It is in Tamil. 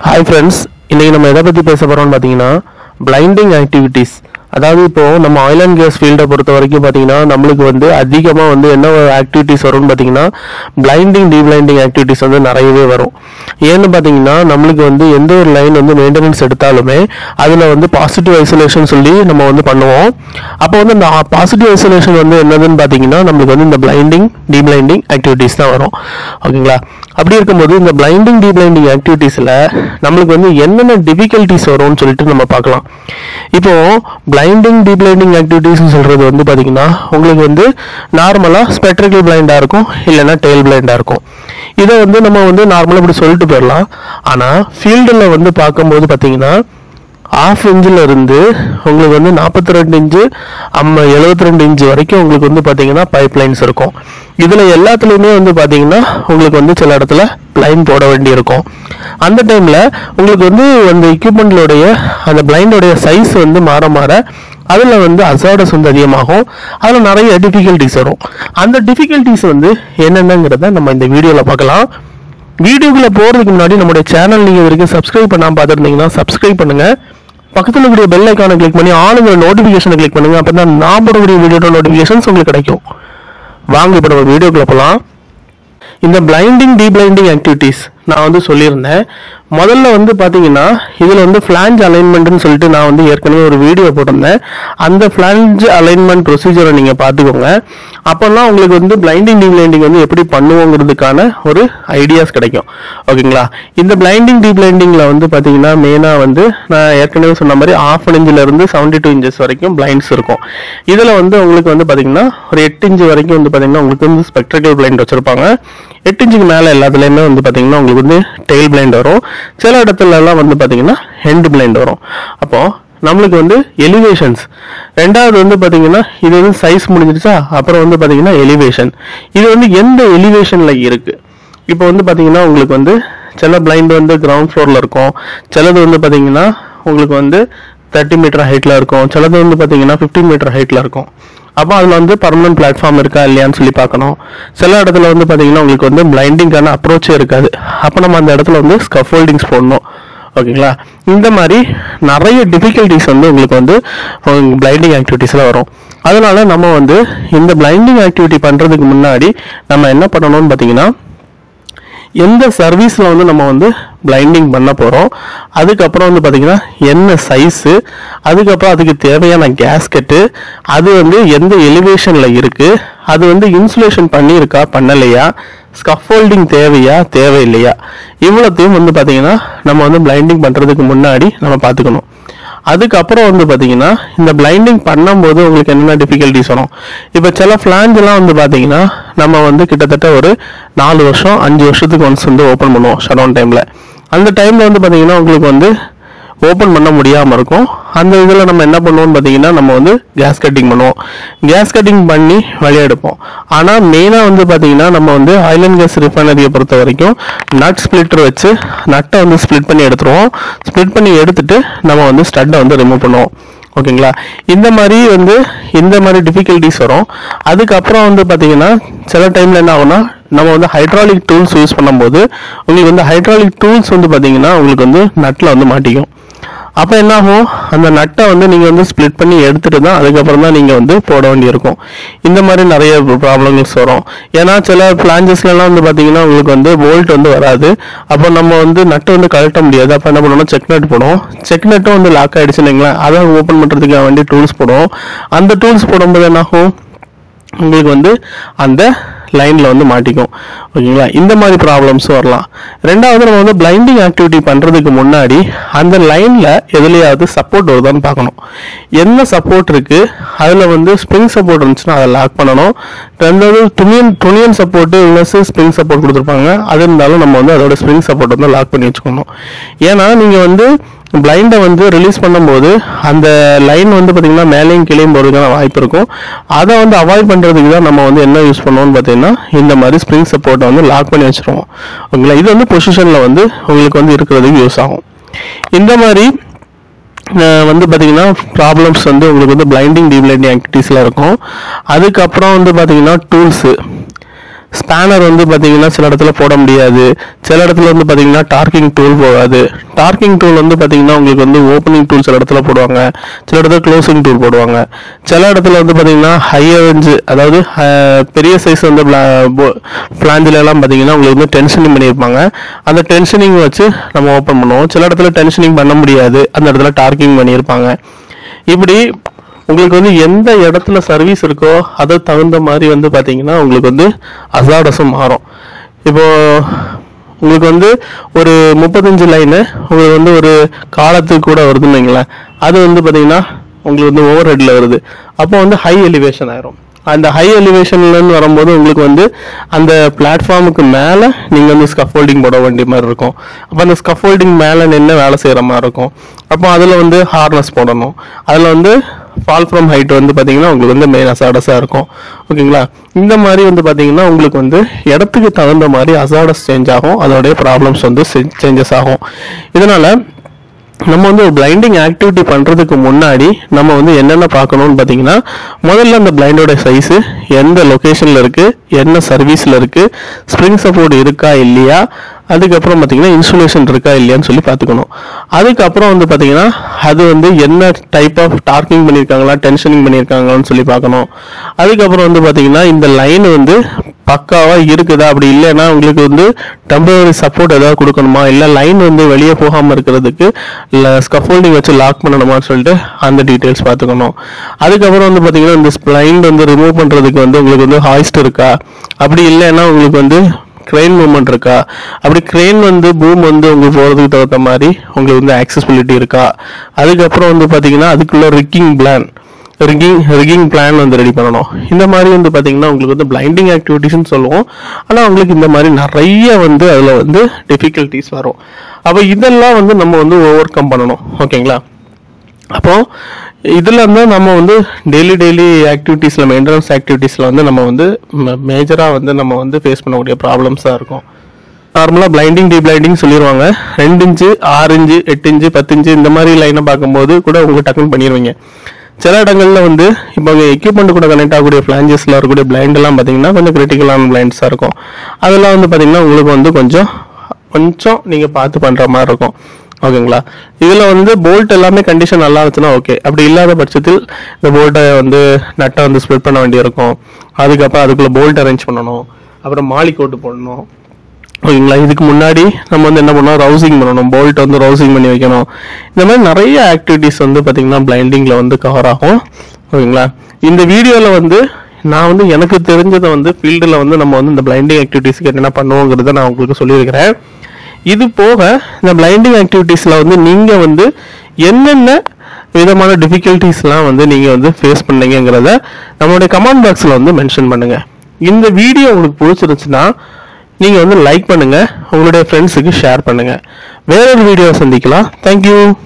ஹாய் ஃப்ரெண்ட்ஸ் இன்னைக்கு நம்ம எதை பற்றி பேச போகிறோம்னு பார்த்தீங்கன்னா பிளைண்டிங் ஆக்டிவிட்டீஸ் அதாவது இப்போ நம்ம ஆயில் அண்ட் கேஸ் ஃபீல்டை பொறுத்த வரைக்கும் பார்த்தீங்கன்னா நம்மளுக்கு வந்து அதிகமாக வந்து என்ன ஆக்டிவிட்டீஸ் வரும்னு பார்த்தீங்கன்னா பிளைண்டிங் டீபிளைண்டிங் ஆக்டிவிட்டீஸ் வந்து நிறையவே வரும் ஏன்னு பார்த்தீங்கன்னா நம்மளுக்கு வந்து எந்த ஒரு லைன் வந்து மெயின்டெனன்ஸ் எடுத்தாலுமே அதில் வந்து பாசிட்டிவ் ஐசோலேஷன் சொல்லி நம்ம வந்து பண்ணுவோம் அப்போ வந்து இந்த பாசிட்டிவ் ஐசோலேஷன் வந்து என்னதுன்னு பார்த்தீங்கன்னா நம்மளுக்கு வந்து இந்த பிளைண்டிங் டீபிளைண்டிங் ஆக்டிவிட்டீஸ் தான் வரும் ஓகேங்களா அப்படி இருக்கும்போது இந்த பிளைண்டிங் டீபிளைண்டிங் ஆக்டிவிட்டீஸில் நம்மளுக்கு வந்து என்னென்ன டிஃபிகல்ட்டிஸ் வரும்னு சொல்லிட்டு நம்ம பார்க்கலாம் இப்போ பிளைண்டிங் டீபிளைண்டிங் ஆக்டிவிட்டீஸ்னு சொல்கிறது வந்து பார்த்தீங்கன்னா உங்களுக்கு வந்து நார்மலாக ஸ்பெட்ரிக்கல் பிளைண்டாக இருக்கும் இல்லைன்னா டெயில் பிளைண்டாக இருக்கும் இதை வந்து நம்ம வந்து நார்மலாக இப்படி சொல்லிட்டு போயிடலாம் ஆனால் ஃபீல்டில் வந்து பார்க்கும்போது பார்த்தீங்கன்னா ஆஃப் இன்ச்சில் இருந்து உங்களுக்கு வந்து நாற்பத்தி ரெண்டு இன்ச்சு அம்ம எழுபத்தி ரெண்டு இன்ச்சு வரைக்கும் உங்களுக்கு வந்து பார்த்தீங்கன்னா பைப் லைன்ஸ் இருக்கும் இதில் எல்லாத்துலேயுமே வந்து பார்த்தீங்கன்னா உங்களுக்கு வந்து சில இடத்துல லைன் போட வேண்டியிருக்கும் அந்த டைமில் உங்களுக்கு வந்து அந்த எக்யூப்மெண்ட்லோடைய அந்த பிளைண்டோடைய சைஸ் வந்து மாற மாற அதில் வந்து அசாடஸ் வந்து அதிகமாகும் அதில் நிறைய டிஃபிகல்ட்டிஸ் வரும் அந்த டிஃபிகல்ட்டிஸ் வந்து என்னென்னங்கிறத நம்ம இந்த வீடியோவில் பார்க்கலாம் வீடியோக்குள்ள போறதுக்கு முன்னாடி நம்மளுடைய சேனல் நீங்க இது வரைக்கும் சப்ஸ்கிரைப் பண்ணாம பார்த்துருந்தீங்கன்னா சப்ஸ்கிரைப் பண்ணுங்க பக்கத்துல இருக்கக்கூடிய பெல் ஐக்கானை கிளிக் பண்ணி ஆளுங்கிற நோட்டிபிகேஷனை கிளிக் பண்ணுங்க அப்பதான் நான் போடக்கூடிய வீடியோட நோட்டிபிகேஷன்ஸ் உங்களுக்கு கிடைக்கும் வாங்க இப்போ நம்ம வீடியோக்குள்ள போகலாம் இந்த பிளைண்டிங் டீபிளைண்டிங் ஆக்டிவிட்டீஸ் நான் வந்து சொல்லியிருந்தேன் முதல்ல வந்து பார்த்தீங்கன்னா இதில் வந்து ஃப்ளாஞ்ச் அலைன்மெண்ட்னு சொல்லிட்டு நான் வந்து ஏற்கனவே ஒரு வீடியோ போட்டிருந்தேன் அந்த ஃப்ளாஞ்ச் அலைன்மெண்ட் ப்ரொசீஜரை நீங்கள் பார்த்துக்கோங்க அப்போல்லாம் உங்களுக்கு வந்து பிளைண்டிங் டீபிளைண்டிங் வந்து எப்படி பண்ணுவோங்கிறதுக்கான ஒரு ஐடியாஸ் கிடைக்கும் ஓகேங்களா இந்த பிளைண்டிங் டீபிளைண்டிங்கில் வந்து பார்த்தீங்கன்னா மெயினாக வந்து நான் ஏற்கனவே சொன்ன மாதிரி ஆஃப் இன்ச்சில் இருந்து செவன்டி டூ இன்ச்சஸ் வரைக்கும் பிளைண்ட்ஸ் இருக்கும் இதில் வந்து உங்களுக்கு வந்து பார்த்தீங்கன்னா ஒரு எட்டு இன்ச்சு வரைக்கும் வந்து பார்த்தீங்கன்னா உங்களுக்கு வந்து ஸ்பெக்ட்ரிக்கல் பிளைண்ட் வச்சுருப்பாங்க எட்டு இன்ச்சுக்கு மேலே எல்லாத்துலேயுமே வந்து பார்த்தீங்கன்னா உங்களுக்கு வந்து டெயில் பிளைண்ட் வரும் சில இடத்துல எல்லாம் வந்து பார்த்தீங்கன்னா ஹெண்ட் பிளைண்ட் வரும் அப்போது நம்மளுக்கு வந்து எலிவேஷன்ஸ் ரெண்டாவது வந்து பார்த்தீங்கன்னா இது வந்து சைஸ் முடிஞ்சிருச்சா அப்புறம் வந்து பார்த்தீங்கன்னா எலிவேஷன் இது வந்து எந்த எலிவேஷனில் இருக்குது இப்போ வந்து பார்த்தீங்கன்னா உங்களுக்கு வந்து சில பிளைண்ட் வந்து கிரவுண்ட் ஃப்ளோரில் இருக்கும் சிலது வந்து பார்த்தீங்கன்னா உங்களுக்கு வந்து தேர்ட்டி மீட்டர் ஹைட்டில் இருக்கும் சிலது வந்து பார்த்தீங்கன்னா ஃபிஃப்டீன் மீட்டர் ஹைட்டில் இருக்கும் அப்போ அதில் வந்து பர்மனன்ட் பிளாட்ஃபார்ம் இருக்கா இல்லையான்னு சொல்லி பார்க்கணும் சில இடத்துல வந்து பார்த்தீங்கன்னா உங்களுக்கு வந்து பிளைண்டிங்கான அப்ரோச்சே இருக்காது அப்போ நம்ம அந்த இடத்துல வந்து ஸ்கஃபோல்டிங்ஸ் போடணும் ஓகேங்களா இந்த மாதிரி நிறைய டிஃபிகல்ட்டிஸ் வந்து உங்களுக்கு வந்து பிளைண்டிங் ஆக்டிவிட்டீஸில் வரும் அதனால நம்ம வந்து இந்த பிளைண்டிங் ஆக்டிவிட்டி பண்ணுறதுக்கு முன்னாடி நம்ம என்ன பண்ணணும்னு பார்த்தீங்கன்னா எந்த சர்வீஸில் வந்து நம்ம வந்து பிளைண்டிங் பண்ண போகிறோம் அதுக்கப்புறம் வந்து பார்த்திங்கன்னா என்ன சைஸு அதுக்கப்புறம் அதுக்கு தேவையான கேஸ்கெட்டு அது வந்து எந்த எலிவேஷனில் இருக்குது அது வந்து இன்சுலேஷன் பண்ணியிருக்கா பண்ணலையா ஸ்கஃபோல்டிங் தேவையா தேவையில்லையா இவ்வளோத்தையும் வந்து பார்த்திங்கன்னா நம்ம வந்து பிளைண்டிங் பண்ணுறதுக்கு முன்னாடி நம்ம பார்த்துக்கணும் அதுக்கப்புறம் வந்து பார்த்தீங்கன்னா இந்த பிளைண்டிங் பண்ணும்போது உங்களுக்கு என்னென்ன டிஃபிகல்ட்டிஸ் வரும் இப்போ சில ஃப்ளான்ஸ்லாம் வந்து பார்த்தீங்கன்னா நம்ம வந்து கிட்டத்தட்ட ஒரு நாலு வருஷம் அஞ்சு வருஷத்துக்கு ஒன்ஸ் வந்து ஓப்பன் பண்ணுவோம் ஷடவுன் டைமில் அந்த டைமில் வந்து பார்த்தீங்கன்னா உங்களுக்கு வந்து ஓப்பன் பண்ண முடியாமல் இருக்கும் அந்த இதில் நம்ம என்ன பண்ணுவோம்னு பார்த்தீங்கன்னா நம்ம வந்து கேஸ் கட்டிங் பண்ணுவோம் கேஸ் கட்டிங் பண்ணி வெளியெடுப்போம் ஆனால் மெயினாக வந்து பார்த்தீங்கன்னா நம்ம வந்து ஆயில் அண்ட் கேஸ் ரிஃபைனரியை பொறுத்த வரைக்கும் நட் ஸ்ப்ளிட்டர் வச்சு நட்டை வந்து ஸ்ப்ளிட் பண்ணி எடுத்துருவோம் ஸ்ப்ளிட் பண்ணி எடுத்துட்டு நம்ம வந்து ஸ்டட்டை வந்து ரிமூவ் பண்ணுவோம் ஓகேங்களா இந்த மாதிரி வந்து இந்த மாதிரி டிஃபிகல்ட்டிஸ் வரும் அதுக்கப்புறம் வந்து பார்த்தீங்கன்னா சில டைமில் என்ன ஆகும்னா நம்ம வந்து ஹைட்ராலிக் டூல்ஸ் யூஸ் பண்ணும்போது உங்களுக்கு வந்து ஹைட்ராலிக் டூல்ஸ் வந்து பார்த்தீங்கன்னா உங்களுக்கு வந்து நட்டில் வந்து மாட்டிக்கும் அப்போ என்ன ஆகும் அந்த நட்டை வந்து நீங்கள் வந்து ஸ்ப்ளிட் பண்ணி எடுத்துட்டு தான் அதுக்கப்புறம் தான் நீங்கள் வந்து போட வேண்டியிருக்கும் இந்த மாதிரி நிறைய ப்ராப்ளம்ஸ் வரும் ஏன்னா சில பிளான்ஜஸ்லாம் வந்து பார்த்தீங்கன்னா உங்களுக்கு வந்து போல்ட் வந்து வராது அப்போ நம்ம வந்து நட்டு வந்து கழட்ட முடியாது அப்போ என்ன பண்ணுவோம்னா செக் நட் போடுவோம் செக் நட்டும் வந்து லாக் ஆகிடுச்சுன்னு வைங்களேன் அதை ஓப்பன் பண்ணுறதுக்காக வேண்டி டூல்ஸ் போடுவோம் அந்த டூல்ஸ் போடும்போது என்ன ஆகும் உங்களுக்கு வந்து அந்த லைனில் வந்து மாட்டிக்கும் ஓகேங்களா இந்த மாதிரி ப்ராப்ளம்ஸ் வரலாம் ரெண்டாவது நம்ம வந்து பிளைண்டிங் ஆக்டிவிட்டி பண்ணுறதுக்கு முன்னாடி அந்த லைனில் எதுலையாவது சப்போர்ட் வருதான்னு பார்க்கணும் என்ன சப்போர்ட் இருக்குது அதில் வந்து ஸ்ப்ரிங் சப்போர்ட் இருந்துச்சுன்னா அதை லாக் பண்ணணும் ரெண்டாவது துணியன் துணியன் சப்போர்ட்டு ப்ளஸ் ஸ்ப்ரிங் சப்போர்ட் கொடுத்துருப்பாங்க அது இருந்தாலும் நம்ம வந்து அதோட ஸ்ப்ரிங் சப்போர்ட் வந்து லாக் பண்ணி வச்சுக்கணும் ஏன்னா நீங்கள் வந்து பிளைண்டை வந்து ரிலீஸ் பண்ணும்போது அந்த லைன் வந்து பார்த்திங்கன்னா மேலேயும் கீழேயும் போகிறதுக்கான வாய்ப்பு இருக்கும் அதை வந்து அவாய்ட் பண்ணுறதுக்கு தான் நம்ம வந்து என்ன யூஸ் பண்ணுவோம்னு பார்த்தீங்கன்னா இந்த மாதிரி ஸ்ப்ரிங் சப்போர்ட்டை வந்து லாக் பண்ணி வச்சுருவோம் ஓகேங்களா இது வந்து பொசிஷனில் வந்து உங்களுக்கு வந்து இருக்கிறதுக்கு யூஸ் ஆகும் இந்த மாதிரி அஹ் வந்து பார்த்தீங்கன்னா ப்ராப்ளம்ஸ் வந்து உங்களுக்கு வந்து பிளைண்டிங் டீபிளைண்டிங் ஆக்டிவிட்டீஸில் இருக்கும் அதுக்கப்புறம் வந்து பார்த்தீங்கன்னா டூல்ஸு ஸ்பேனர் வந்து பார்த்தீங்கன்னா சில இடத்துல போட முடியாது சில இடத்துல வந்து பார்த்தீங்கன்னா டார்க்கிங் டூல் போகாது டார்க்கிங் டூல் வந்து பார்த்தீங்கன்னா உங்களுக்கு வந்து ஓப்பனிங் டூல் சில இடத்துல போடுவாங்க சில இடத்துல க்ளோசிங் டூல் போடுவாங்க சில இடத்துல வந்து பார்த்தீங்கன்னா ஹை ரேஞ்சு அதாவது அஹ், பெரிய சைஸ் வந்து பிளாஞ்சில எல்லாம் பார்த்தீங்கன்னா உங்களுக்கு வந்து டென்ஷனிங் பண்ணியிருப்பாங்க அந்த டென்ஷனிங் வச்சு நம்ம ஓப்பன் பண்ணுவோம் சில இடத்துல டென்ஷனிங் பண்ண முடியாது அந்த இடத்துல டார்க்கிங் பண்ணியிருப்பாங்க இப்படி உங்களுக்கு வந்து எந்த இடத்துல சர்வீஸ் இருக்கோ அதை தகுந்த மாதிரி வந்து பார்த்தீங்கன்னா உங்களுக்கு வந்து அசாடஸும் மாறும் இப்போ உங்களுக்கு வந்து ஒரு முப்பத்தஞ்சு லைனு உங்களுக்கு வந்து ஒரு காலத்துக்கு கூட வருதுன்னு வைங்களேன் அது வந்து பார்த்தீங்கன்னா உங்களுக்கு வந்து ஓவர் ஹெட்டில் வருது அப்போ வந்து ஹை எலிவேஷன் ஆயிரும் அந்த ஹை எலிவேஷன்லன்னு வரும்போது உங்களுக்கு வந்து அந்த பிளாட்ஃபார்முக்கு மேலே நீங்கள் வந்து ஸ்கஃபோல்டிங் போட வேண்டிய மாதிரி இருக்கும் அப்போ அந்த ஸ்கஃபோல்டிங் மேலே நின்று வேலை செய்கிற மாதிரி இருக்கும் அப்போ அதில் வந்து ஹார்னஸ் போடணும் அதில் வந்து ஃபால் ஃப்ரம் ஹைட் வந்து பார்த்தீங்கன்னா உங்களுக்கு வந்து மெயின் அசாடஸாக இருக்கும் ஓகேங்களா இந்த மாதிரி வந்து பார்த்தீங்கன்னா உங்களுக்கு வந்து இடத்துக்கு தகுந்த மாதிரி அசாடஸ் சேஞ்ச் ஆகும் அதோடைய ப்ராப்ளம்ஸ் வந்து சேஞ்சஸ் ஆகும் இதனால் நம்ம வந்து ஒரு பிளைண்டிங் ஆக்டிவிட்டி பண்ணுறதுக்கு முன்னாடி நம்ம வந்து என்னென்ன பார்க்கணும்னு பார்த்தீங்கன்னா முதல்ல அந்த பிளைண்டோட சைஸு எந்த லொக்கேஷனில் இருக்குது என்ன சர்வீஸில் இருக்குது ஸ்ப்ரிங் சப்போர்ட் இருக்கா இல்லையா அதுக்கப்புறம் பார்த்தீங்கன்னா இன்சுலேஷன் இருக்கா இல்லையான்னு சொல்லி பார்த்துக்கணும் அதுக்கப்புறம் வந்து பார்த்தீங்கன்னா அது வந்து என்ன டைப் ஆஃப் டார்க்கிங் பண்ணியிருக்காங்களா டென்ஷனிங் பண்ணியிருக்காங்களான்னு சொல்லி பார்க்கணும் அதுக்கப்புறம் வந்து பார்த்தீங்கன்னா இந்த லைன் வந்து பக்காவா இருக்குதா அப்படி இல்லைன்னா உங்களுக்கு வந்து டெம்பரரி சப்போர்ட் ஏதாவது கொடுக்கணுமா இல்லை லைன் வந்து வெளியே போகாமல் இருக்கிறதுக்கு இல்லை ஸ்கஃபோல்டிங் வச்சு லாக் பண்ணணுமான்னு சொல்லிட்டு அந்த டீட்டெயில்ஸ் பார்த்துக்கணும் அதுக்கப்புறம் வந்து பார்த்தீங்கன்னா இந்த ஸ்ப்ளைன் வந்து ரிமூவ் பண்ணுறதுக்கு வந்து உங்களுக்கு வந்து ஹாய்ஸ்ட் இருக்கா அப்படி இல்லைன்னா உங்களுக்கு வந்து க்ரெயின் மூவ்மெண்ட் இருக்கா அப்படி க்ரெயின் வந்து பூம் வந்து உங்களுக்கு போகிறதுக்கு தகுந்த மாதிரி உங்களுக்கு வந்து ஆக்சசிபிலிட்டி இருக்கா அதுக்கப்புறம் வந்து பார்த்தீங்கன்னா அதுக்குள்ள rigging plan rigging rigging plan வந்து ரெடி பண்ணணும் இந்த மாதிரி வந்து பார்த்தீங்கன்னா உங்களுக்கு வந்து பிளைண்டிங் ஆக்டிவிட்டிஸ்னு சொல்லுவோம் ஆனால் உங்களுக்கு இந்த மாதிரி நிறைய வந்து அதில் வந்து டிஃபிகல்ட்டிஸ் வரும் அப்போ இதெல்லாம் வந்து நம்ம வந்து ஓவர் கம் பண்ணணும் ஓகேங்களா அப்போ இதில் இருந்து நம்ம வந்து டெய்லி டெய்லி ஆக்டிவிட்டீஸில் மெயின்டெனன்ஸ் ஆக்டிவிட்டீஸில் வந்து நம்ம வந்து மேஜராக வந்து நம்ம வந்து ஃபேஸ் பண்ணக்கூடிய ப்ராப்ளம்ஸாக இருக்கும் நார்மலாக பிளைண்டிங் டி பிளைண்டிங் சொல்லிடுவாங்க ரெண்டு இன்ச்சு ஆறு இன்ச்சு எட்டு இன்ச்சு பத்து இன்ச்சு இந்த மாதிரி லைனை பார்க்கும்போது கூட உங்களுக்கு டக்குன்னு பண்ணிடுவீங்க சில இடங்கள்ல வந்து இப்போ எக்யூப்மெண்ட் கூட கனெக்ட் ஆகக்கூடிய ஃபிளாஞ்சஸில் இருக்கக்கூடிய பிளைண்ட் எல்லாம் பார்த்தீங்கன்னா கொஞ்சம் கிரிட்டிக்கலான பிளைண்ட்ஸாக இருக்கும் அதெல்லாம் வந்து பார்த்தீங்கன்னா உங்களுக்கு வந்து கொஞ்சம் கொஞ்சம் நீங்கள் பார்த்து பண்ணுற மாதிரி இருக்கும் ஓகேங்களா இதில் வந்து போல்ட் எல்லாமே கண்டிஷன் நல்லா இருந்துச்சுன்னா ஓகே அப்படி இல்லாத பட்சத்தில் இந்த போல்ட்டை வந்து நட்டை வந்து ஸ்ப்ளிட் பண்ண வேண்டியிருக்கும் அதுக்கப்புறம் அதுக்குள்ளே போல்ட் அரேஞ்ச் பண்ணணும் அப்புறம் மாலி கோட்டு போடணும் ஓகேங்களா இதுக்கு முன்னாடி நம்ம வந்து என்ன பண்ணோம் ரவுசிங் பண்ணணும் போல்ட் வந்து ரவுசிங் பண்ணி வைக்கணும் இந்த மாதிரி நிறைய ஆக்டிவிட்டீஸ் வந்து பார்த்தீங்கன்னா பிளைண்டிங்கில் வந்து கவர் ஆகும் ஓகேங்களா இந்த வீடியோவில் வந்து நான் வந்து எனக்கு தெரிஞ்சதை வந்து ஃபீல்டில் வந்து நம்ம வந்து இந்த பிளைண்டிங் ஆக்டிவிட்டீஸ்க்கு என்னென்ன பண்ணுவோங்கிறத நான் உங்களுக்கு சொல்லியிருக்கிறேன் இது போக இந்த பிளைண்டிங் ஆக்டிவிட்டீஸில் வந்து நீங்கள் வந்து என்னென்ன விதமான டிஃபிகல்ட்டிஸ்லாம் வந்து நீங்கள் வந்து ஃபேஸ் பண்ணீங்கிறத நம்மளுடைய கமெண்ட் பாக்ஸில் வந்து மென்ஷன் பண்ணுங்கள் இந்த வீடியோ உங்களுக்கு பிடிச்சிருந்துச்சுன்னா நீங்கள் வந்து லைக் பண்ணுங்கள் உங்களுடைய ஃப்ரெண்ட்ஸுக்கு ஷேர் பண்ணுங்கள் வேறொரு வீடியோ சந்திக்கலாம் தேங்க்யூ